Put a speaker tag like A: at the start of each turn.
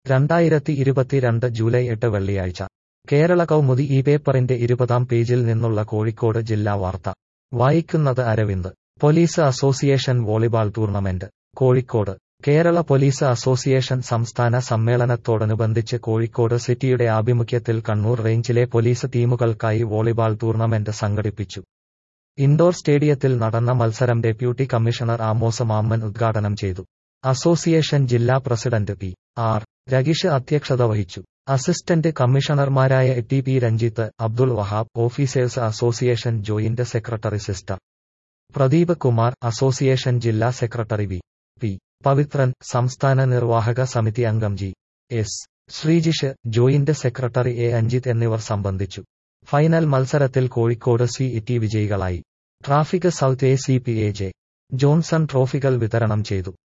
A: രണ്ടായിരത്തി ഇരുപത്തിരണ്ട് ജൂലൈ എട്ട് വെള്ളിയാഴ്ച കേരള കൗമുദി ഈ പേപ്പറിന്റെ ഇരുപതാം പേജിൽ നിന്നുള്ള കോഴിക്കോട് ജില്ലാ വാർത്ത വായിക്കുന്നത് Aravind police association volleyball tournament Kozhikode Kerala police association സംസ്ഥാന സമ്മേളനത്തോടനുബന്ധിച്ച് കോഴിക്കോട് സിറ്റിയുടെ ആഭിമുഖ്യത്തിൽ കണ്ണൂർ റേഞ്ചിലെ പോലീസ് ടീമുകൾക്കായി വോളിബാൾ ടൂർണമെന്റ് സംഘടിപ്പിച്ചു ഇൻഡോർ സ്റ്റേഡിയത്തിൽ നടന്ന മത്സരം ഡെപ്യൂട്ടി കമ്മീഷണർ ആമോസ് മാമ്മൻ ഉദ്ഘാടനം ചെയ്തു അസോസിയേഷൻ ജില്ലാ പ്രസിഡന്റ് പി ആർ രഗീഷ് അധ്യക്ഷത വഹിച്ചു അസിസ്റ്റന്റ് കമ്മീഷണർമാരായ T P Ranjith Abdul Wahab officers association joint secretary sister Pradeep Kumar association ജില്ലാ സെക്രട്ടറി വി പി പവിത്രൻ സംസ്ഥാന നിർവാഹക സമിതി അംഗം G S Sreejish joint secretary A Anjith എന്നിവർ സംബന്ധിച്ചു ഫൈനൽ മത്സരത്തിൽ കോഴിക്കോട് സി ഇറ്റി വിജയികളായി traffic south A C P A J Johnson ട്രോഫികൾ വിതരണം ചെയ്തു